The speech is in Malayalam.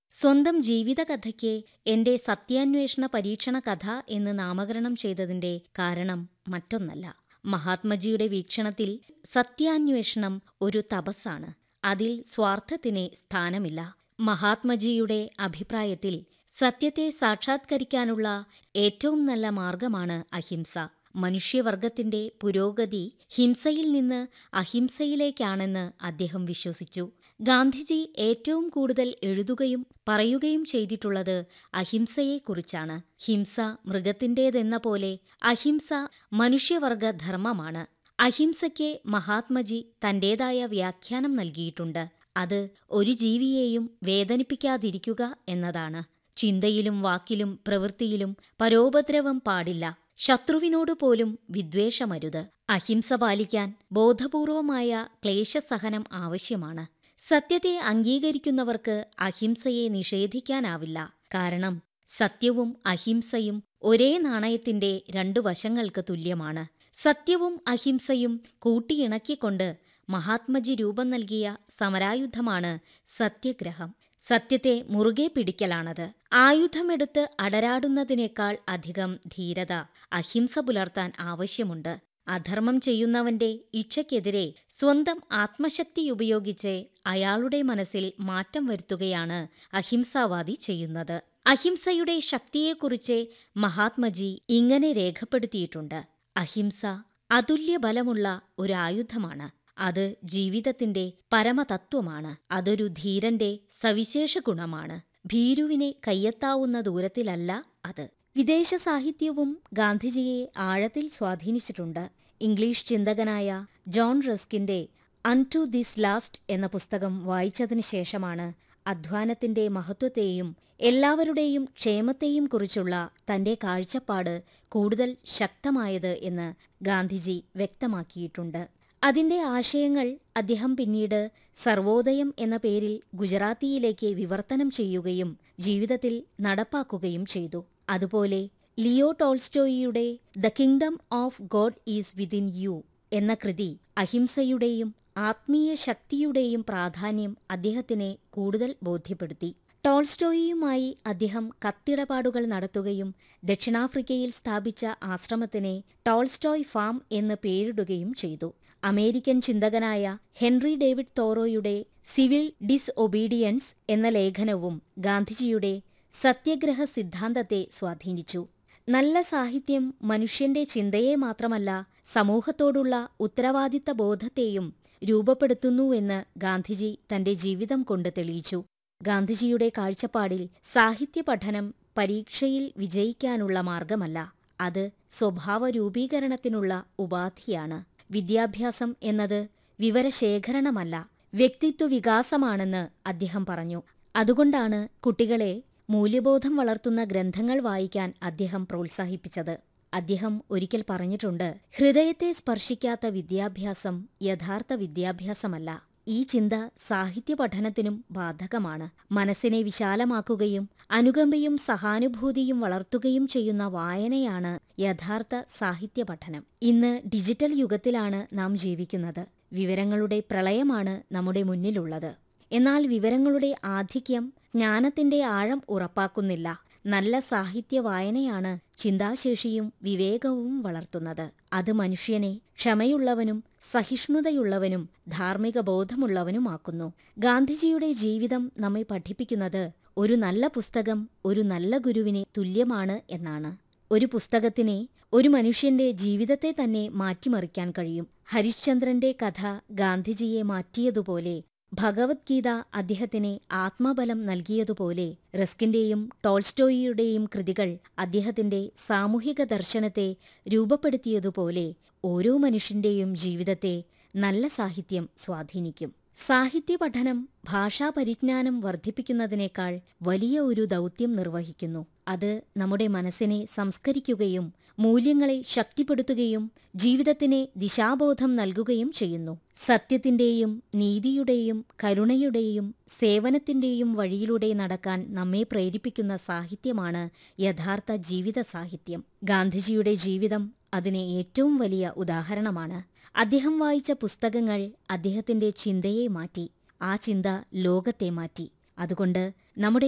സ്വന്തം ജീവിതകഥയ്ക്ക് എന്റെ സത്യാന്വേഷണ പരീക്ഷണ കഥ എന്ന് നാമകരണം ചെയ്തതിന്റെ കാരണം മറ്റൊന്നല്ല മഹാത്മജിയുടെ വീക്ഷണത്തിൽ സത്യാന്വേഷണം ഒരു തപസ്സാണ് അതിൽ സ്വാർത്ഥത്തിന് സ്ഥാനമില്ല മഹാത്മജിയുടെ അഭിപ്രായത്തിൽ സത്യത്തെ സാക്ഷാത്കരിക്കാനുള്ള ഏറ്റവും നല്ല മാർഗമാണ് അഹിംസ മനുഷ്യവർഗത്തിന്റെ പുരോഗതി ഹിംസയിൽ നിന്ന് അഹിംസയിലേക്കാണെന്ന് അദ്ദേഹം വിശ്വസിച്ചു ഗാന്ധിജി ഏറ്റവും കൂടുതൽ എഴുതുകയും പറയുകയും ചെയ്തിട്ടുള്ളത് അഹിംസയെക്കുറിച്ചാണ് ഹിംസ മൃഗത്തിന്റേതെന്ന പോലെ അഹിംസ മനുഷ്യവർഗ ധർമ്മമാണ് അഹിംസയ്ക്ക് മഹാത്മജി തന്റേതായ വ്യാഖ്യാനം നൽകിയിട്ടുണ്ട് അത് ഒരു ജീവിയെയും വേദനിപ്പിക്കാതിരിക്കുക എന്നതാണ് ചിന്തയിലും വാക്കിലും പ്രവൃത്തിയിലും പരോപദ്രവം പാടില്ല ശത്രുവിനോട് പോലും വിദ്വേഷമരുത് അഹിംസ പാലിക്കാൻ ബോധപൂർവമായ ക്ലേശസഹനം ആവശ്യമാണ് സത്യത്തെ അംഗീകരിക്കുന്നവർക്ക് അഹിംസയെ നിഷേധിക്കാനാവില്ല കാരണം സത്യവും അഹിംസയും ഒരേ നാണയത്തിന്റെ രണ്ടു വശങ്ങൾക്ക് തുല്യമാണ് സത്യവും അഹിംസയും കൂട്ടിയിണക്കിക്കൊണ്ട് മഹാത്മജി രൂപം നൽകിയ സമരായുധമാണ് സത്യഗ്രഹം സത്യത്തെ മുറുകെ പിടിക്കലാണത് ആയുധമെടുത്ത് അടരാടുന്നതിനേക്കാൾ അധികം ധീരത അഹിംസ പുലർത്താൻ ആവശ്യമുണ്ട് അധർമ്മം ചെയ്യുന്നവന്റെ ഇച്ഛയ്ക്കെതിരെ സ്വന്തം ആത്മശക്തി ഉപയോഗിച്ച് അയാളുടെ മനസ്സിൽ മാറ്റം വരുത്തുകയാണ് അഹിംസാവാദി ചെയ്യുന്നത് അഹിംസയുടെ ശക്തിയെക്കുറിച്ച് മഹാത്മജി ഇങ്ങനെ രേഖപ്പെടുത്തിയിട്ടുണ്ട് അഹിംസ അതുല്യ ബലമുള്ള ഒരു ആയുധമാണ് അത് ജീവിതത്തിന്റെ പരമതത്വമാണ് അതൊരു ധീരന്റെ സവിശേഷ ഗുണമാണ് ഭീരുവിനെ കയ്യെത്താവുന്ന ദൂരത്തിലല്ല അത് വിദേശ സാഹിത്യവും ഗാന്ധിജിയെ ആഴത്തിൽ സ്വാധീനിച്ചിട്ടുണ്ട് ഇംഗ്ലീഷ് ചിന്തകനായ ജോൺ റസ്കിന്റെ അൺ ടു ദിസ് ലാസ്റ്റ് എന്ന പുസ്തകം വായിച്ചതിനു ശേഷമാണ് അധ്വാനത്തിന്റെ മഹത്വത്തെയും എല്ലാവരുടെയും ക്ഷേമത്തെയും കുറിച്ചുള്ള തന്റെ കാഴ്ചപ്പാട് കൂടുതൽ ശക്തമായത് എന്ന് ഗാന്ധിജി വ്യക്തമാക്കിയിട്ടുണ്ട് അതിന്റെ ആശയങ്ങൾ അദ്ദേഹം പിന്നീട് സർവോദയം എന്ന പേരിൽ ഗുജറാത്തിയിലേക്ക് വിവർത്തനം ചെയ്യുകയും ജീവിതത്തിൽ നടപ്പാക്കുകയും ചെയ്തു അതുപോലെ ലിയോ ടോൾസ്റ്റോയിയുടെ the kingdom of God is within you എന്ന കൃതി അഹിംസയുടെയും ആത്മീയ ശക്തിയുടെയും പ്രാധാന്യം അദ്ദേഹത്തിനെ കൂടുതൽ ബോധ്യപ്പെടുത്തി ടോൾസ്റ്റോയിയുമായി അദ്ദേഹം കത്തിടപാടുകൾ നടത്തുകയും ദക്ഷിണാഫ്രിക്കയിൽ സ്ഥാപിച്ച ആശ്രമത്തിനെ ടോൾസ്റ്റോയ് ഫാം എന്ന് പേരിടുകയും ചെയ്തു അമേരിക്കൻ ചിന്തകനായ ഹെൻറി ഡേവിഡ് തോറോയുടെ സിവിൽ ഡിസ് ഒബീഡിയൻസ് എന്ന ലേഖനവും ഗാന്ധിജിയുടെ സത്യഗ്രഹ സിദ്ധാന്തത്തെ സ്വാധീനിച്ചു നല്ല സാഹിത്യം മനുഷ്യന്റെ ചിന്തയെ മാത്രമല്ല സമൂഹത്തോടുള്ള ഉത്തരവാദിത്ത ബോധത്തെയും രൂപപ്പെടുത്തുന്നുവെന്ന് ഗാന്ധിജി തന്റെ ജീവിതം കൊണ്ട് തെളിയിച്ചു ഗാന്ധിജിയുടെ കാഴ്ചപ്പാടിൽ സാഹിത്യ പഠനം പരീക്ഷയിൽ വിജയിക്കാനുള്ള മാർഗമല്ല അത് സ്വഭാവ രൂപീകരണത്തിനുള്ള ഉപാധിയാണ് വിദ്യാഭ്യാസം എന്നത് വിവരശേഖരണമല്ല വ്യക്തിത്വ വികാസമാണെന്ന് അദ്ദേഹം പറഞ്ഞു അതുകൊണ്ടാണ് കുട്ടികളെ മൂല്യബോധം വളർത്തുന്ന ഗ്രന്ഥങ്ങൾ വായിക്കാൻ അദ്ദേഹം പ്രോത്സാഹിപ്പിച്ചത് അദ്ദേഹം ഒരിക്കൽ പറഞ്ഞിട്ടുണ്ട് ഹൃദയത്തെ സ്പർശിക്കാത്ത വിദ്യാഭ്യാസം യഥാർത്ഥ വിദ്യാഭ്യാസമല്ല ഈ ചിന്ത സാഹിത്യ പഠനത്തിനും ബാധകമാണ് മനസ്സിനെ വിശാലമാക്കുകയും അനുകമ്പയും സഹാനുഭൂതിയും വളർത്തുകയും ചെയ്യുന്ന വായനയാണ് യഥാർത്ഥ സാഹിത്യ പഠനം ഇന്ന് ഡിജിറ്റൽ യുഗത്തിലാണ് നാം ജീവിക്കുന്നത് വിവരങ്ങളുടെ പ്രളയമാണ് നമ്മുടെ മുന്നിലുള്ളത് എന്നാൽ വിവരങ്ങളുടെ ആധിക്യം ജ്ഞാനത്തിന്റെ ആഴം ഉറപ്പാക്കുന്നില്ല നല്ല സാഹിത്യ വായനയാണ് ചിന്താശേഷിയും വിവേകവും വളർത്തുന്നത് അത് മനുഷ്യനെ ക്ഷമയുള്ളവനും സഹിഷ്ണുതയുള്ളവനും ധാർമ്മിക ബോധമുള്ളവനുമാക്കുന്നു ഗാന്ധിജിയുടെ ജീവിതം നമ്മെ പഠിപ്പിക്കുന്നത് ഒരു നല്ല പുസ്തകം ഒരു നല്ല ഗുരുവിനെ തുല്യമാണ് എന്നാണ് ഒരു പുസ്തകത്തിനെ ഒരു മനുഷ്യന്റെ ജീവിതത്തെ തന്നെ മാറ്റിമറിക്കാൻ കഴിയും ഹരിശ്ചന്ദ്രന്റെ കഥ ഗാന്ധിജിയെ മാറ്റിയതുപോലെ ഭഗവത്ഗീത അദ്ദേഹത്തിന് ആത്മബലം നൽകിയതുപോലെ റസ്കിന്റെയും ടോൾസ്റ്റോയിയുടെയും കൃതികൾ അദ്ദേഹത്തിന്റെ സാമൂഹിക ദർശനത്തെ രൂപപ്പെടുത്തിയതുപോലെ ഓരോ മനുഷ്യന്റെയും ജീവിതത്തെ നല്ല സാഹിത്യം സ്വാധീനിക്കും സാഹിത്യ പഠനം ഭാഷാ പരിജ്ഞാനം വർദ്ധിപ്പിക്കുന്നതിനേക്കാൾ വലിയ ഒരു ദൗത്യം നിർവഹിക്കുന്നു അത് നമ്മുടെ മനസ്സിനെ സംസ്കരിക്കുകയും മൂല്യങ്ങളെ ശക്തിപ്പെടുത്തുകയും ജീവിതത്തിന് ദിശാബോധം നൽകുകയും ചെയ്യുന്നു സത്യത്തിന്റെയും നീതിയുടെയും കരുണയുടെയും സേവനത്തിന്റെയും വഴിയിലൂടെ നടക്കാൻ നമ്മെ പ്രേരിപ്പിക്കുന്ന സാഹിത്യമാണ് യഥാർത്ഥ ജീവിത സാഹിത്യം ഗാന്ധിജിയുടെ ജീവിതം അതിന് ഏറ്റവും വലിയ ഉദാഹരണമാണ് അദ്ദേഹം വായിച്ച പുസ്തകങ്ങൾ അദ്ദേഹത്തിന്റെ ചിന്തയെ മാറ്റി ആ ചിന്ത ലോകത്തെ മാറ്റി അതുകൊണ്ട് നമ്മുടെ